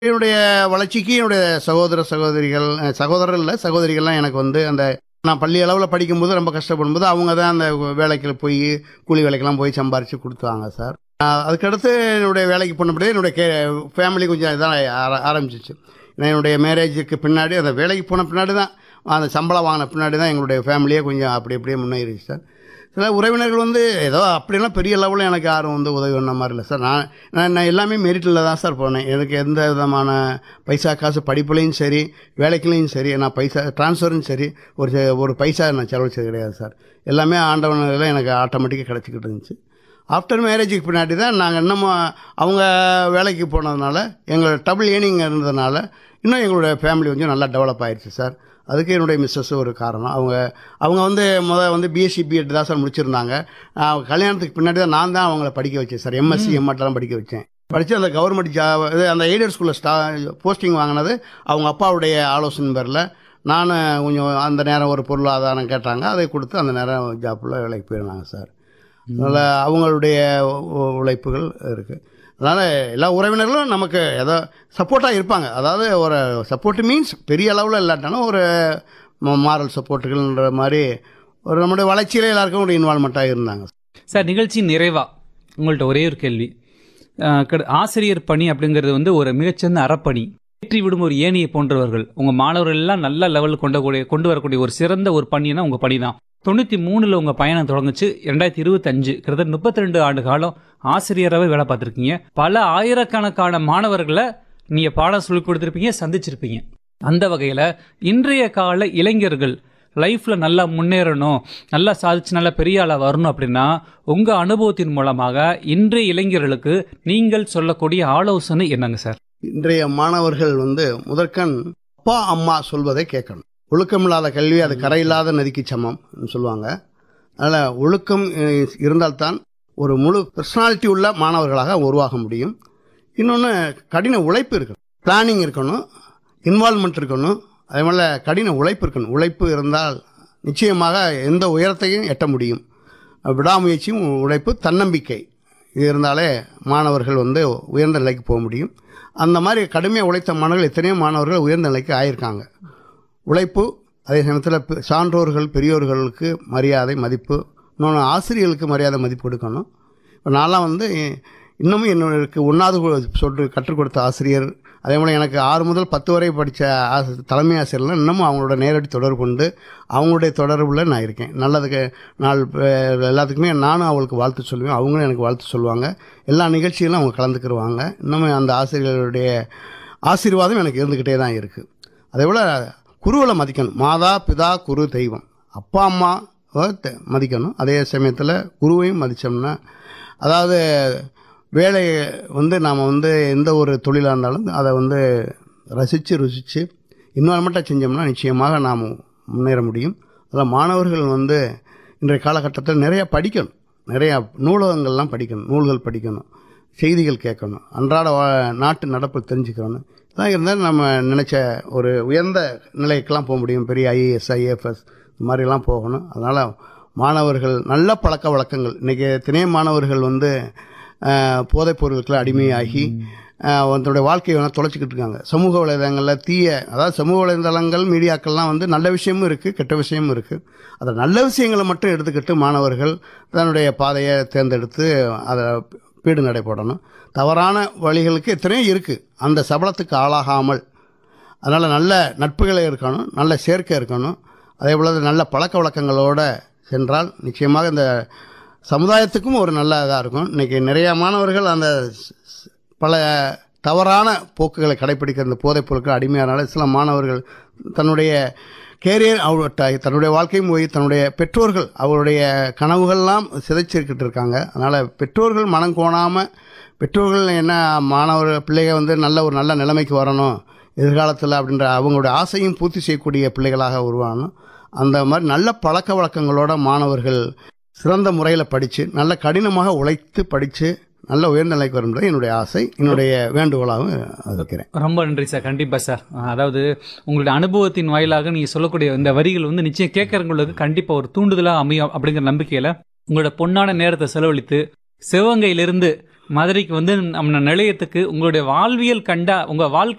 என்னுடைய வளர்ச்சிக்கு என்னுடைய சகோதர சகோதரிகள் அஹ், சகோதரர் இல்லை சகோதரிகள்லாம் எனக்கு வந்து அந்த நான் பள்ளி அளவில் படிக்கும்போது ரொம்ப கஷ்டப்படும்போது அவங்க தான் அந்த வேலைக்கு போய் கூலி வேலைக்கெல்லாம் போய் சம்பாரித்து கொடுத்தாங்க சார் அஹ், அதுக்கடுத்து என்னுடைய வேலைக்கு போனபடியே என்னுடைய கே ஃபேமிலி கொஞ்சம் இதான் ஆர- ஆரம்பிச்சிச்சு நான் என்னுடைய மேரேஜுக்கு பின்னாடி அந்த வேலைக்கு போன பின்னாடி தான் அந்த சம்பளம் வாங்கின பின்னாடி தான் எங்களுடைய ஃபேமிலியே கொஞ்சம் அப்படி அப்படியே முன்னேறிச்சு சார் சில உறவினர்கள் வந்து ஏதோ அப்படிலாம் பெரிய லெவலில் எனக்கு யாரும் வந்து உதவி பண்ண மாதிரி இல்லை சார் நான் நான் நான் எல்லாமே மெரிட்டில் தான் சார் போனேன் எனக்கு எந்த விதமான பைசா காசு படிப்புலையும் சரி வேலைக்குலையும் சரி நான் பைசா ட்ரான்ஸ்ஃபரும் சரி ஒரு செ- ஒரு பைசா நான் செலவழிச்சது கிடையாது சார் எல்லாமே ஆண்டவனில் எனக்கு ஆட்டோமேட்டிக்காக கிடச்சிக்கிட்டு இருந்துச்சு ஆஃப்டர் மேரேஜுக்கு பின்னாடி தான் நாங்கள் இன்னமும் அவங்க வேலைக்கு போனதுனால எங்கள் டபுள் ஏர்னிங் இருந்ததுனால இன்னும் எங்களுடைய ஃபேமிலி கொஞ்சம் நல்லா டெவலப் ஆயிடுச்சு சார் அதுக்கு என்னுடைய மிஸ்ஸஸ் ஒரு காரணம் அவங்க அவங்க வந்து முத வந்து பிஎஸ்சி பிஎட் தான் சார் முடிச்சிருந்தாங்க நான் கல்யாணத்துக்கு பின்னாடி தான் நான் தான் அவங்கள படிக்க வச்சேன் சார் எம்எஸ்சி எம்எட்லாம் படிக்க வச்சேன் படித்து அந்த கவர்மெண்ட் ஜாப் இது அந்த எய்டட் ஸ்கூலில் ஸ்டா போஸ்டிங் வாங்கினது அவங்க அப்பாவுடைய ஆலோசனை பேரில் நான் கொஞ்சம் அந்த நேரம் ஒரு பொருளாதாரம் கேட்டாங்க அதை கொடுத்து அந்த நேரம் ஜாப்பில் வேலைக்கு போயிருந்தாங்க சார் அதனால் அவங்களுடைய உ- உழைப்புகள் இருக்குது அதனால் எல்லா உறவினர்களும் நமக்கு ஏதோ சப்போர்ட்டாக இருப்பாங்க அதாவது ஒரு சப்போர்ட் மீன்ஸ் பெரிய அளவில் இல்லாட்டாலும் ஒரு மாரல் சப்போர்ட்டுகள்ன்ற மாதிரி ஒரு நம்முடைய வளர்ச்சியில் எல்லாருக்கும் ஒரு இன்வால்மெண்ட்டாக இருந்தாங்க சார் நிகழ்ச்சி நிறைவா உங்கள்ட்ட ஒரே ஒரு கேள்வி அஹ், கடு- ஆசிரியர் பணி அப்படிங்கிறது வந்து ஒரு மிகச்சிறந்த அறப்பணி ஏற்றி விடும் ஒரு ஏணியை போன்றவர்கள் உங்க மாணவர்கள் எல்லாம் நல்ல லெவலில் கொண்ட கூடிய கொண்டு வரக்கூடிய ஒரு சிறந்த ஒரு பணினா உங்க பணி தான் தொண்ணூத்தி மூணுல உங்க பயணம் தொடங்குச்சு ரெண்டாயிரத்தி இருபத்தஞ்சு கிட்டத்தட்ட முப்பத்தி ரெண்டு ஆண்டு காலம் ஆசிரியராகவே வேலை பார்த்துருக்கீங்க பல ஆயிரக்கணக்கான மாணவர்களை நீங்க பாடம் சொல்லிக் கொடுத்துருப்பீங்க சந்திச்சிருப்பீங்க அந்த வகையில இன்றைய கால இளைஞர்கள் லைஃப்ல நல்லா முன்னேறணும் நல்லா சாதிச்சு நல்லா பெரிய ஆளா வரணும் அப்படின்னா உங்க அனுபவத்தின் மூலமாக இன்றைய இளைஞர்களுக்கு நீங்கள் சொல்லக்கூடிய ஆலோசனை என்னங்க சார் இன்றைய மாணவர்கள் வந்து முதற்கண் அப்பா அம்மா சொல்வதை கேட்கணும் ஒழுக்கமில்லாத கல்வி அது கரையில்லாத நதிக்கு சமம் சொல்லுவாங்க அதனால் ஒழுக்கம் அஹ், இருந்தால்தான் ஒரு முழு பர்சனாலிட்டி உள்ள மாணவர்களாக உருவாக முடியும் இன்னொன்று கடின உழைப்பு இருக்கணும் பிளானிங் இருக்கணும் இன்வால்மெண்ட் இருக்கணும் அதே மாதிரி கடின உழைப்பு இருக்கணும் உழைப்பு இருந்தால் நிச்சயமாக எந்த உயரத்தையும் எட்ட முடியும் விடாமுயற்சியும் உழைப்பு தன்னம்பிக்கை இது இருந்தாலே மாணவர்கள் வந்து உயர்ந்த நிலைக்கு போக முடியும் அந்த மாதிரி கடுமையாக உழைத்த மாணவர்கள் எத்தனையோ மாணவர்கள் உயர்ந்த நிலைக்கு ஆயிருக்காங்க உழைப்பு அதே சமயத்தில் சான்றோர்கள் பெரியோர்களுக்கு மரியாதை மதிப்பு இன்னொன்று ஆசிரியர்களுக்கு மரியாதை மதிப்பு கொடுக்கணும் இப்போ நான்லாம் வந்து இன்னமும் என்னோட ஒன்றாவது சொல்லி கற்றுக் கொடுத்த ஆசிரியர் அதே போல் எனக்கு ஆறு முதல் பத்து வரை படித்த ஆசி தலைமை ஆசிரியர்லாம் இன்னமும் அவங்களோட நேரடி தொடர்பு கொண்டு அவங்களுடைய தொடர்பில் நான் இருக்கேன் நல்லதுக்கு நாள் அஹ், எல்லாத்துக்குமே நானும் அவங்களுக்கு வாழ்த்து சொல்லுவேன் அவங்களும் எனக்கு வாழ்த்து சொல்லுவாங்க எல்லா நிகழ்ச்சியிலும் அவங்க கலந்துக்கிடுவாங்க இன்னமும் அந்த ஆசிரியர்களுடைய ஆசீர்வாதம் எனக்கு இருந்துக்கிட்டே தான் இருக்குது அதே போல் குருவில் மதிக்கணும் மாதா பிதா குரு தெய்வம் அப்பா அம்மா மதிக்கணும் அதே சமயத்தில் குருவையும் மதித்தோம்னா அதாவது வேலை வந்து நாம் வந்து எந்த ஒரு தொழிலாக இருந்தாலும் அதை வந்து ரசித்து ருசித்து இன்வால்மெண்ட்டாக செஞ்சோம்னா நிச்சயமாக நாம் முன்னேற முடியும் அதில் மாணவர்கள் வந்து இன்றைய காலகட்டத்தில் நிறைய படிக்கணும் நிறையா நூலகங்கள்லாம் படிக்கணும் நூல்கள் படிக்கணும் செய்திகள் கேட்கணும் அன்றாட வா- நாட்டு நடப்பு தெரிஞ்சுக்கணும் இதெல்லாம் இருந்தால் நம்ம நினச்ச ஒரு உயர்ந்த நிலைக்கெல்லாம் போக முடியும் பெரிய ஐஏஎஸ் ஐஏஎஃப்எஸ் இந்த மாதிரிலாம் போகணும் அதனால் மாணவர்கள் நல்ல பழக்க வழக்கங்கள் இன்றைக்கி எத்தனையோ மாணவர்கள் வந்து ஆஹ், போதைப் பொருட்களுக்கு அடிமையாகி ஆஹ், தன்னுடைய வாழ்க்கையை வேணால் தொலைச்சிக்கிட்டு இருக்காங்க சமூக வலைதளங்களில் தீய அதாவது சமூக வலைதளங்கள் மீடியாக்கள்லாம் வந்து நல்ல விஷயமும் இருக்குது கெட்ட விஷயமும் இருக்குது அந்த நல்ல விஷயங்களை மட்டும் எடுத்துக்கிட்டு மாணவர்கள் தன்னுடைய பாதையை தேர்ந்தெடுத்து அதை பீடு நடை போடணும் தவறான வழிகளுக்கு எத்தனையோ இருக்குது அந்த சபலத்துக்கு ஆளாகாமல் அதனால் நல்ல நட்புகளை இருக்கணும் நல்ல சேர்க்கை இருக்கணும் அதே போல் நல்ல பழக்க வழக்கங்களோடு சென்றால் நிச்சயமாக இந்த சமுதாயத்துக்கும் ஒரு நல்ல இதாக இருக்கும் இன்றைக்கி நிறைய மாணவர்கள் அந்த ஸ்- ஸ்- பல தவறான போக்குகளை கடைப்பிடிக்கிற இந்த போதைப் பொருட்கள் அடிமையானால சில மாணவர்கள் தன்னுடைய கேரியர் அவர்கிட்ட தன்னுடைய வாழ்க்கையும் போய் தன்னுடைய பெற்றோர்கள் அவருடைய கனவுகள்லாம் சிதைச்சிருக்கிட்டு இருக்காங்க அதனால் பெற்றோர்கள் மனம் கோணாமல் பெற்றோர்கள் என்ன மாணவர் பிள்ளைகள் வந்து நல்ல ஒரு நல்ல நிலைமைக்கு வரணும் எதிர்காலத்தில் அப்படின்ற அவங்களுடைய ஆசையும் பூர்த்தி செய்யக்கூடிய பிள்ளைகளாக உருவாகணும் அந்த மாதிரி நல்ல பழக்க வழக்கங்களோட மாணவர்கள் சிறந்த முறையில் படித்து நல்ல கடினமாக உழைத்து படித்து நல்ல உயர்ந்த நிலைக்கு வரும்ன்றது என்னுடைய ஆசை என்னுடைய வேண்டுகோளாகவும் இருக்கிறேன் ரொம்ப நன்றி சார் கண்டிப்பா சார் அதாவது உங்களுடைய அனுபவத்தின் வாயிலாக நீங்க சொல்லக்கூடிய இந்த வரிகள் வந்து நிச்சயம் கேட்கறவங்களுக்கு கண்டிப்பா ஒரு தூண்டுதலா அமையும் அப்படிங்கிற நம்பிக்கையில உங்களோட பொன்னான நேரத்தை செலவழித்து சிவகங்கையிலிருந்து மதுரைக்கு வந்து நம்ம நிலையத்துக்கு உங்களுடைய வாழ்வியல் கண்டா உங்க வாழ்க்கை